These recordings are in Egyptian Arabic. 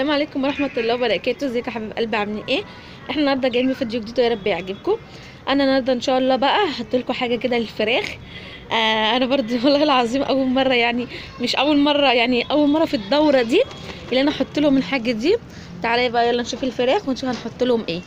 السلام عليكم ورحمه الله وبركاته ازيك يا حبيب قلبي عاملين ايه احنا النهارده جايين بفيديو جديد ويا رب يعجبكم انا النهارده ان شاء الله بقى هحط لكم حاجه كده للفراخ آه انا برضو والله العظيم اول مره يعني مش اول مره يعني اول مره في الدوره دي اللي انا احط لهم الحاجه دي تعالى بقى يلا نشوف الفراخ ونشوف هنحط لهم ايه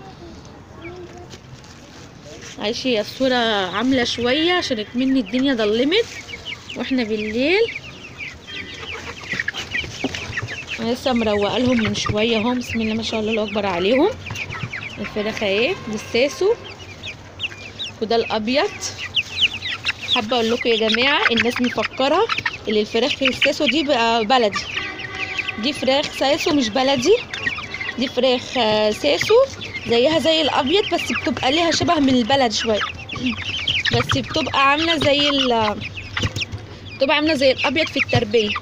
معلش هي الصوره عامله شويه عشان اتمني الدنيا ضلمت واحنا بالليل انا لسه مروقه لهم من شويه اهو بسم الله ما شاء الله الله اكبر عليهم الفراخ اهي بالساسو وده الابيض حابه اقول لكم يا جماعه الناس مفكره ان الفراخ في الساسو دي بقى بلدي دي فراخ ساسو مش بلدي دي فراخ ساسو زيها زي الابيض بس بتبقى ليها شبه من البلد شويه بس بتبقى عامله زي ال بتبقى عامله زي الابيض في التربيه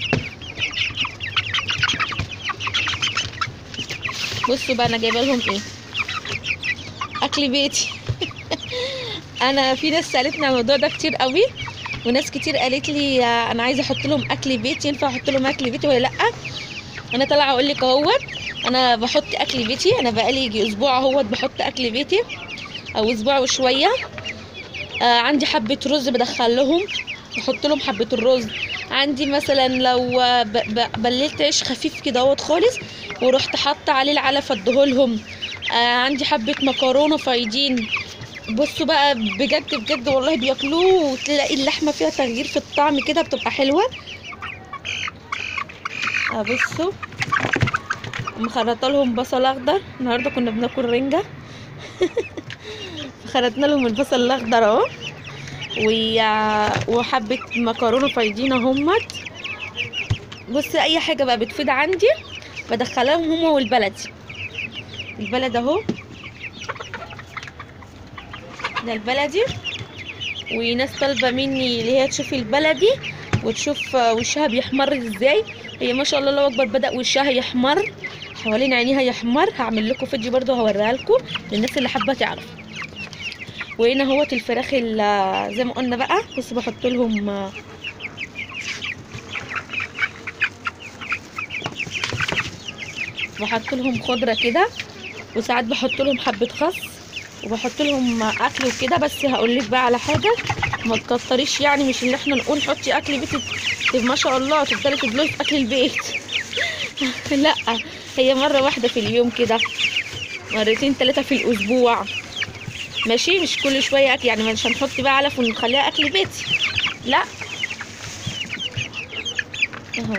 بصوا بقى انا جايبه لهم ايه اكل بيتي انا في ناس سالتني على الموضوع ده كتير قوي وناس كتير قالت لي انا عايزه احط لهم اكل بيتي ينفع احط لهم اكل بيتي ولا لا انا طالعه اقول لك اهوت انا بحط اكل بيتي انا بقالي يجي اسبوع اهوت بحط اكل بيتي او اسبوع وشويه آه عندي حبه رز بدخل لهم بحط لهم حبه الرز عندي مثلا لو بللت عيش خفيف كده اهوت خالص ورحت حاطه عليه العلف اديهولهم آه عندي حبه مكرونه فايدين بصوا بقى بجد بجد والله بياكلوه وتلاقي اللحمه فيها تغيير في الطعم كده بتبقى حلوه آه بصوا مخرطه لهم بصل اخضر النهارده كنا بناكل رنجه فخرطنا لهم البصل الاخضر اهو وحبه مكرونه فايدين اهمت بصي اي حاجه بقى بتفيد عندي بدخلهم هما والبلدي البلد اهو ده البلدي وناس طالبه مني اللي هي تشوف البلدي وتشوف وشها بيحمر ازاي هي ما شاء الله الله اكبر بدا وشها يحمر حوالين عينيها يحمر هعمل لكم فيديو برضو هوريها لكم للناس اللي حابه تعرف وهنا اهوت الفراخ زي ما قلنا بقى بصوا بحط لهم بحط لهم خضره كده وساعات بحط لهم حبه خس وبحط لهم اكل وكده بس هقول لك بقى على حاجه ما تكتريش يعني مش اللي احنا نقول حطي اكل بيتك ما شاء الله تفضلي تدلوي في اكل البيت لا هي مره واحده في اليوم كده مرتين ثلاثه في الاسبوع ماشي مش كل شويه اكل يعني مش هنحط بقى علف ونخليها اكل بيتي لا اهو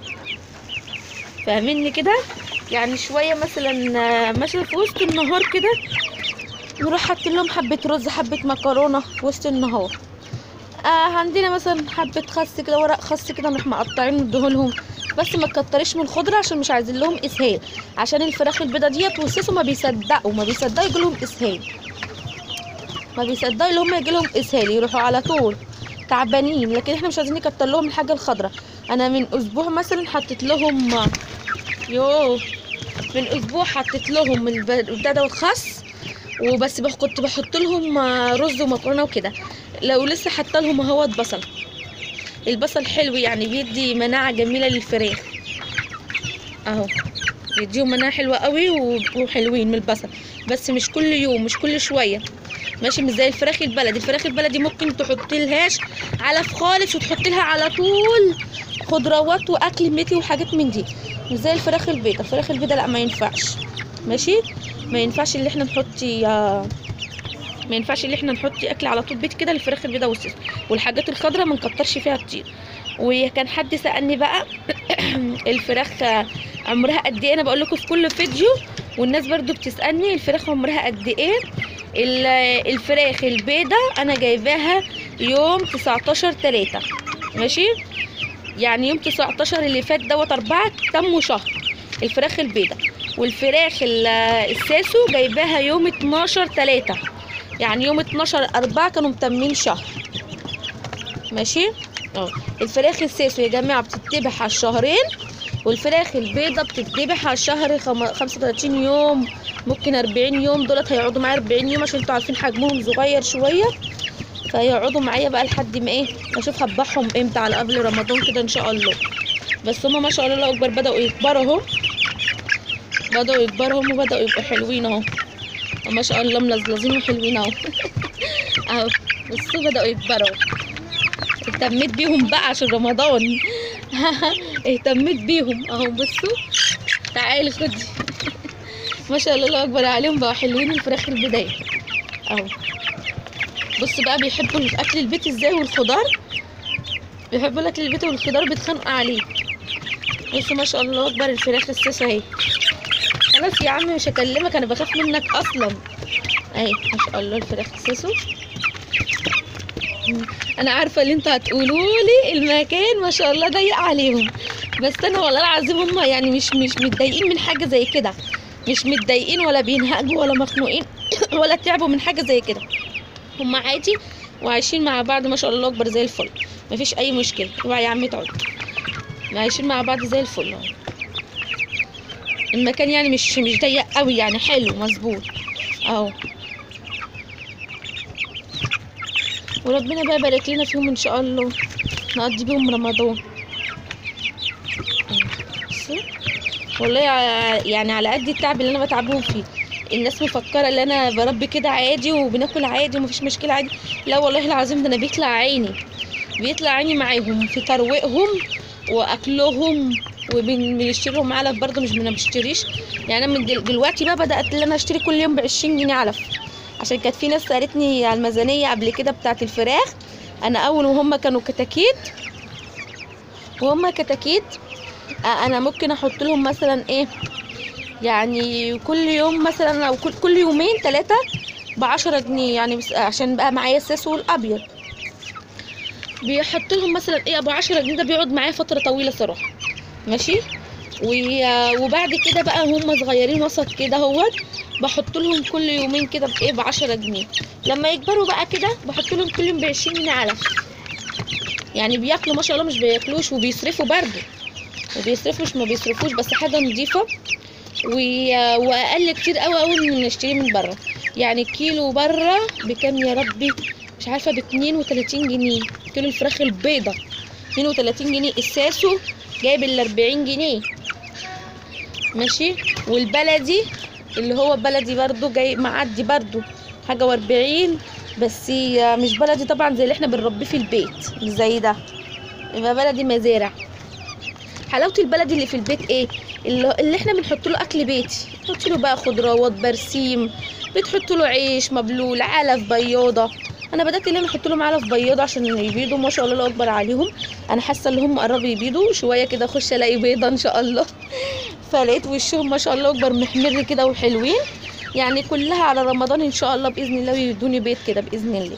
فاهميني كده يعني شويه مثلا مثلا في وسط النهار كده نروح حاطين لهم حبه رز حبه مكرونه في وسط النهار آه عندنا مثلا حبه خس كده ورق خس كده نروح مقطعين نديهولهم بس ما تكتريش من الخضره عشان مش عايزين لهم اسهال عشان الفراخ البيضه ديت والسيسو ما بيصدقوا ما بيصدقوا يجي لهم اسهال ما بيصدقوا اللي هم يجي لهم اسهال يروحوا على طول تعبانين لكن احنا مش عايزين نكتر لهم الحاجه الخضراء انا من اسبوع مثلا حطيت لهم يوه من اسبوع حطيت لهم البتاع ده والخس وبس كنت بحط لهم رز ومكرونه وكده لو لسه حاطه لهم اهوت بصل البصل حلو يعني بيدي مناعه جميله للفراخ اهو بيديهم مناعه حلوه قوي وحلوين من البصل بس مش كل يوم مش كل شويه ماشي مش زي الفراخ البلدي الفراخ البلدي ممكن تحط لهاش علف خالص وتحط لها على طول خضروات واكل ميتي وحاجات من دي مش زي الفراخ البيضاء الفراخ البيضاء لا ما ينفعش ماشي ما ينفعش اللي احنا نحط ما ينفعش اللي احنا نحط اكل على طول بيت كده للفراخ البيضاء والسيس والحاجات الخضراء ما نكترش فيها كتير وكان حد سالني بقى الفراخ عمرها قد ايه انا بقول لكم في كل فيديو والناس برضو بتسالني الفراخ عمرها قد ايه الفراخ البيضاء انا جايباها يوم 19 3 ماشي يعني يوم 19 اللي فات دوت أربعة تموا شهر الفراخ البيضاء والفراخ الساسو جايباها يوم 12 3 يعني يوم 12 4 كانوا متمين شهر ماشي اه الفراخ الساسو يا جماعه بتتذبح على الشهرين والفراخ البيضه بتتذبح على الشهر 35 يوم ممكن 40 يوم دولت هيقعدوا معايا 40 يوم عشان انتوا عارفين حجمهم صغير شويه فيقعدوا معايا بقى لحد ما ايه اشوف هذبحهم امتى على قبل رمضان كده ان شاء الله بس هما ما شاء الله الله اكبر بداوا يكبروا اهو بدأوا يكبروا هم بدأوا يبقوا حلوين اهو ما شاء الله ملزلزين وحلوين اهو اهو بصوا بدأوا يكبروا اهتميت بيهم بقى عشان رمضان اهتميت بيهم اهو بصوا تعالي خدي ما شاء الله الله اكبر عليهم بقوا حلوين الفراخ البدايه اهو بص بقى بيحبوا اكل البيت ازاي والخضار بيحبوا الاكل البيت والخضار بيتخانقوا عليه بصوا ما شاء الله اكبر الفراخ السوسه اهي خلاص يا عم مش هكلمك انا بخاف منك اصلا اهي ما شاء الله الفراخ السوسو انا عارفه اللي انتوا هتقولوا لي المكان ما شاء الله ضيق عليهم بس انا والله العظيم هم يعني مش مش متضايقين من حاجه زي كده مش متضايقين ولا بينهجوا ولا مخنوقين ولا تعبوا من حاجه زي كده هم عادي وعايشين مع بعض ما شاء الله اكبر زي الفل مفيش اي مشكله اوعى يا عم تقعد عايشين مع بعض زي الفل اهو المكان يعني مش مش ضيق قوي يعني حلو مظبوط اهو وربنا بقى يبارك لنا فيهم ان شاء الله نقضي بيهم رمضان بصي والله ع- يعني على قد التعب اللي انا بتعبهم فيه الناس مفكره ان انا بربي كده عادي وبناكل عادي ومفيش مشكله عادي لا والله العظيم ده انا بيطلع عيني بيطلع عيني معاهم في ترويقهم واكلهم وبنشتريهم علف برضه مش ما بشتريش يعني انا من دل- دلوقتي بقى بدات ان انا اشتري كل يوم ب 20 جنيه علف عشان كانت في ناس سالتني على الميزانيه قبل كده بتاعه الفراخ انا اول وهم كانوا كتاكيت وهم كتاكيت آه، انا ممكن احط لهم مثلا ايه يعني كل يوم مثلا او كل, كل يومين ثلاثه بعشرة جنيه يعني بس عشان بقى معايا الساسو والابيض بيحط لهم مثلا ايه ابو 10 جنيه ده بيقعد معايا فتره طويله صراحه ماشي و- وبعد كده بقى هم صغيرين وسط كده اهوت بحط لهم كل يومين كده بايه ب 10 جنيه لما يكبروا بقى كده بحط لهم كل يوم ب 20 جنيه علف يعني بياكلوا ما شاء الله مش بياكلوش وبيصرفوا برضه وبيصرفوا مش ما بيصرفوش بس حاجه نظيفه و- واقل كتير قوي قوي من نشتريه من بره يعني كيلو بره بكام يا ربي مش عارفه ب 32 جنيه كيلو الفراخ البيضه 32 جنيه الساسو جايب ال 40 جنيه ماشي والبلدي اللي هو بلدي برضو جاي معدي برضو حاجه واربعين بس مش بلدي طبعا زي اللي احنا بنربيه في البيت مش زي ده يبقى بلدي مزارع حلاوه البلدي اللي في البيت ايه اللي, اللي احنا بنحط له اكل بيتي بنحط له بقى خضروات برسيم بتحط له عيش مبلول علف بياضه انا بدات ان انا احط لهم علف بياضه عشان يبيضوا ما شاء الله الله اكبر عليهم انا حاسه ان هم قربوا يبيضوا شويه كده اخش الاقي بيضه ان شاء الله فلقيت وشهم ما شاء الله اكبر محمر كده وحلوين يعني كلها على رمضان ان شاء الله باذن الله يدوني بيض كده باذن الله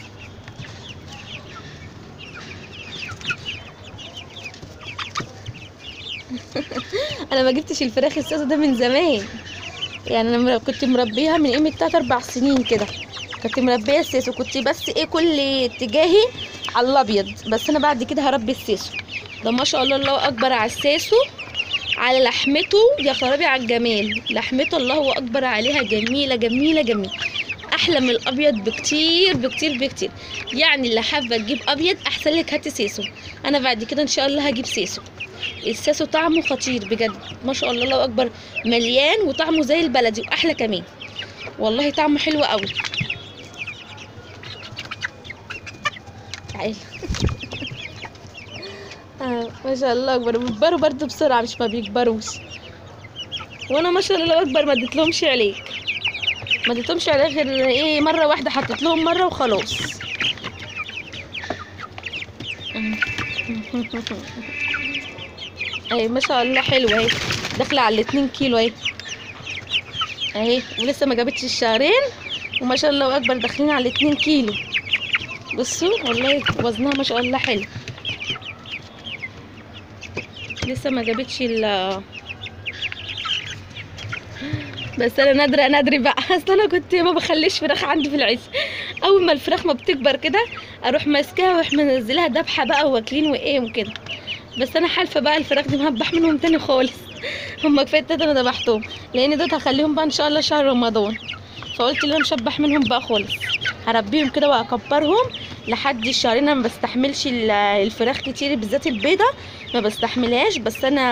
انا ما جبتش الفراخ الساسو ده من زمان يعني انا مر- كنت مربيها من قيمه 3 4 سنين كده كنت مربيه الساسو كنت بس ايه كل اتجاهي على الابيض بس انا بعد كده هربي الساسو ده ما شاء الله الله اكبر على الساسو على لحمته يا خرابي على الجمال لحمته الله اكبر عليها جميله جميله جميله احلى من الابيض بكتير بكتير بكتير يعني اللي حابه تجيب ابيض احسن لك هاتي سيسو انا بعد كده ان شاء الله هجيب سيسو الساسو طعمه خطير بجد ما شاء الله الله اكبر مليان وطعمه زي البلدي واحلى كمان والله طعمه حلو قوي تعالي آه ما شاء الله اكبر بيكبروا برضه بسرعه مش ما بيكبروش وانا ما شاء الله اكبر ما اديتلهمش عليك ما اديتلهمش عليك غير ايه مره واحده حطيت لهم مره وخلاص اهي ما شاء الله حلوه اهي داخله على الاتنين كيلو اهي اهي ولسه ما جابتش الشهرين وما شاء الله اكبر داخلين على الاتنين كيلو بصوا والله وزنها ما شاء الله حلو لسه ما جابتش ال بس انا نادره نادري بقى اصل انا كنت ما بخليش فراخ عندي في العز اول ما الفراخ ما بتكبر كده اروح ماسكاها واروح منزلها دبحه بقى واكلين وايه وكده بس انا حالفه بقى الفراخ دي مهبح منهم تاني خالص هم كفايه التلاته انا ذبحتهم لان دول هخليهم بقى ان شاء الله شهر رمضان فقلت ان انا مش هذبح منهم بقى خالص هربيهم كده واكبرهم لحد الشهرين انا ما بستحملش ال- الفراخ كتير بالذات البيضه ما بستحملهاش بس انا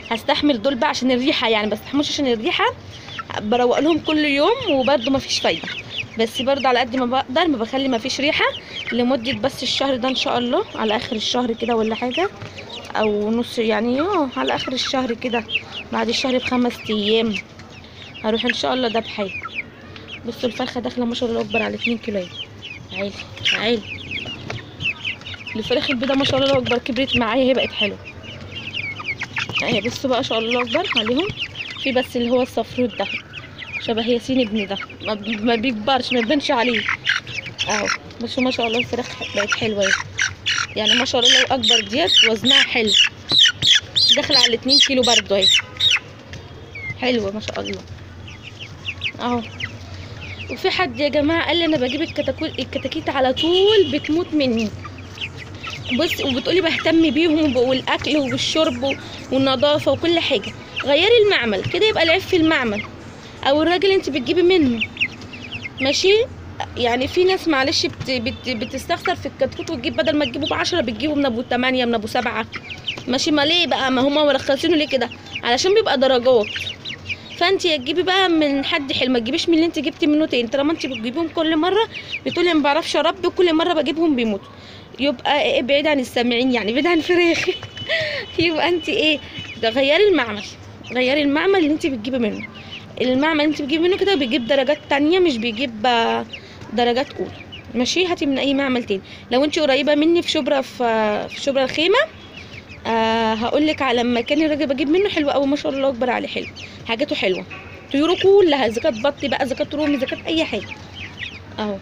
هستحمل دول بقى عشان الريحه يعني بستحملش عشان الريحه بروق لهم كل يوم وبرده مفيش فايده بس برضه على قد ما بقدر ما بخلي مفيش ريحه لمده بس الشهر ده ان شاء الله على اخر الشهر كده ولا حاجه او نص يعني اه على اخر الشهر كده بعد الشهر بخمس ايام هروح ان شاء الله ده بحي بصوا الفرخه داخله ما شاء الله اكبر على 2 كيلو تعالي تعالي الفراخ البيضه ما شاء الله اكبر كبرت معايا هي بقت حلوه اهي بصوا بقى ما شاء الله اكبر عليهم في بس اللي هو الصفروت ده شبه ياسين ابني ده ما, بي- ما بيكبرش ما يبانش عليه اهو بصوا ما شاء الله الفراخ بقت حلوه اهي يعني ما شاء الله لو اكبر ديت وزنها حلو داخله على 2 كيلو برضه اهي حلوه ما شاء الله اهو وفي حد يا جماعه قال لي انا بجيب الكتاكوت الكتاكيت على طول بتموت مني بص وبتقولي بهتم بيهم وب- والاكل والشرب و- والنظافه وكل حاجه غيري المعمل كده يبقى العيب في المعمل او الراجل انت بتجيبي منه ماشي يعني في ناس معلش بت بت بتستخسر في الكتكوت وتجيب بدل ما تجيبه بعشرة بتجيبه من ابو تمانية من ابو سبعة ماشي ما ليه بقى ما هما مرخصينه ليه كده علشان بيبقى درجات فانت يا تجيبي بقى من حد حلو ما تجيبيش من اللي انت جبتي منه تاني طالما انت بتجيبيهم كل مره بتقولي ما بعرفش اربي وكل مره بجيبهم بيموتوا يبقى ايه بعيد عن السامعين يعني بعيد عن الفراخ يبقى انت ايه ده غيري المعمل غيري المعمل اللي انت بتجيبي منه المعمل اللي انت بتجيبي منه كده بيجيب درجات تانية مش بيجيب آه، درجات اولى ماشي هاتي من اي معمل تاني لو انت قريبه مني في شبرا في في شبرا الخيمه آه هقول لك على مكان الراجل بجيب منه حلو قوي ما شاء الله اكبر عليه حلو حاجاته حلوه طيوره كلها اذا كانت بط بقى اذا كانت رومي اذا كانت اي حاجه اهو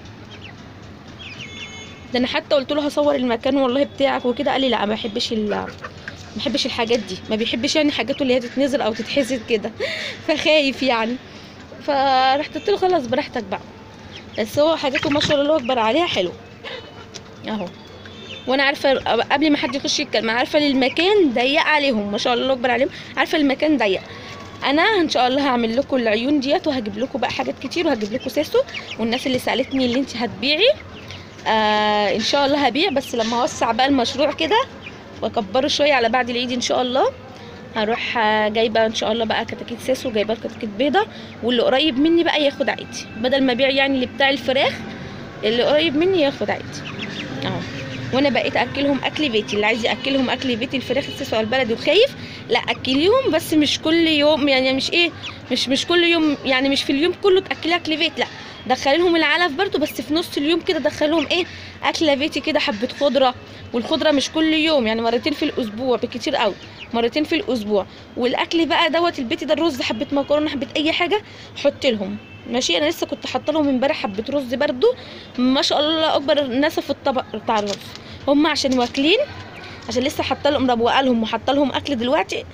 ده انا حتى قلت له هصور المكان والله بتاعك وكده قال لي لا ما بحبش ال ما بحبش الحاجات دي ما بيحبش يعني حاجاته اللي هي تتنزل او تتحسد كده فخايف يعني فرحت قلت له خلاص براحتك بقى بس هو حاجاته ما شاء الله اكبر عليها حلو اهو وانا عارفه قبل ما حد يخش يتكلم عارفه المكان ضيق عليهم ما شاء الله اكبر عليهم عارفه المكان ضيق انا ان شاء الله هعمل لكم العيون ديت وهجيب لكم بقى حاجات كتير وهجيب لكم ساسو والناس اللي سالتني اللي انت هتبيعي آه ان شاء الله هبيع بس لما اوسع بقى المشروع كده واكبره شويه على بعد العيد ان شاء الله هروح آه، جايبه ان شاء الله بقى كتاكيت ساسو جايبه كتاكيت بيضه واللي قريب مني بقى ياخد عادي بدل ما ابيع يعني اللي بتاع الفراخ اللي قريب مني ياخد عادي اهو وانا بقيت اكلهم اكل بيتي اللي عايز ياكلهم اكل بيتي الفراخ الساسو البلدي وخايف لا اكليهم بس مش كل يوم يعني مش ايه مش مش كل يوم يعني مش في اليوم كله تاكلي اكل بيت لا دخلي لهم العلف برضو بس في نص اليوم كده دخل لهم ايه اكله بيتي كده حبه خضره والخضره مش كل يوم يعني مرتين في الاسبوع بكتير قوي مرتين في الاسبوع والاكل بقى دوت البيتي ده الرز حبه مكرونه حبه اي حاجه حط لهم ماشي انا لسه كنت حاطه لهم امبارح حبه رز برضو ما شاء الله اكبر نسف الطبق بتاع الرز هم عشان واكلين عشان لسه حاطه لهم ربوقه لهم وحاطه لهم اكل دلوقتي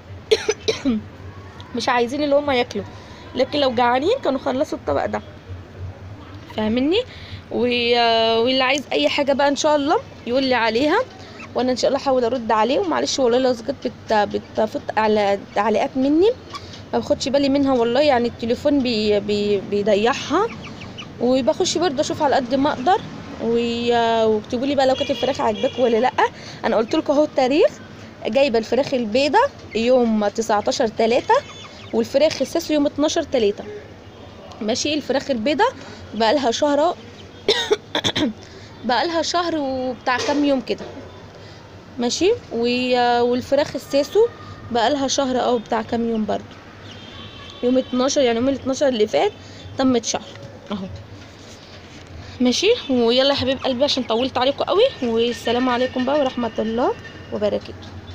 مش عايزين اللي هم ياكلوا لكن لو جعانين كانوا خلصوا الطبق ده فاهمني و- واللي عايز اي حاجه بقى ان شاء الله يقول لي عليها وانا ان شاء الله احاول ارد عليه ومعلش والله لو كنت بت بتفوت على تعليقات مني ما باخدش بالي منها والله يعني التليفون بي بي بيضيعها وبخش برضه اشوف على قد ما اقدر و- واكتبوا لي بقى لو كانت الفراخ عاجباكم ولا لا انا قلت لكم اهو التاريخ جايبه الفراخ البيضه يوم 19 3 والفراخ الساسو يوم 12 3 ماشي الفراخ البيضه بقى لها شهر بقى لها شهر وبتاع كام يوم كده ماشي و- والفراخ الساسو بقى لها شهر او بتاع كام يوم برضو يوم 12 يعني يوم ال 12 اللي فات تمت شهر اهو ماشي ويلا يا حبيب قلبي عشان طولت عليكم قوي والسلام عليكم بقى ورحمه الله وبركاته